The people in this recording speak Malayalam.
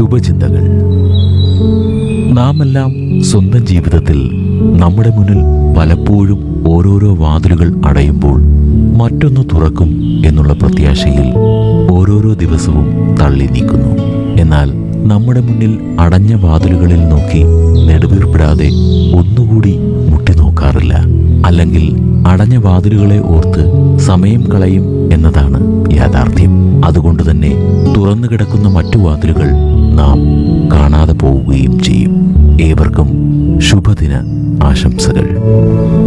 ശുഭചിന്തകൾ നാമെല്ലാം സ്വന്തം ജീവിതത്തിൽ നമ്മുടെ മുന്നിൽ പലപ്പോഴും ഓരോരോ വാതിലുകൾ അടയുമ്പോൾ മറ്റൊന്ന് തുറക്കും എന്നുള്ള പ്രത്യാശയിൽ ഓരോരോ ദിവസവും തള്ളി നീക്കുന്നു എന്നാൽ നമ്മുടെ മുന്നിൽ അടഞ്ഞ വാതിലുകളിൽ നോക്കി നെടുവീർപ്പിടാതെ ഒന്നുകൂടി മുട്ടി നോക്കാറില്ല അല്ലെങ്കിൽ അടഞ്ഞ വാതിലുകളെ ഓർത്ത് സമയം കളയും എന്നതാണ് യാഥാർത്ഥ്യം അതുകൊണ്ട് തന്നെ തുറന്നു കിടക്കുന്ന മറ്റു വാതിലുകൾ നാം കാണാതെ പോവുകയും ചെയ്യും ഏവർക്കും ശുഭദിന ആശംസകൾ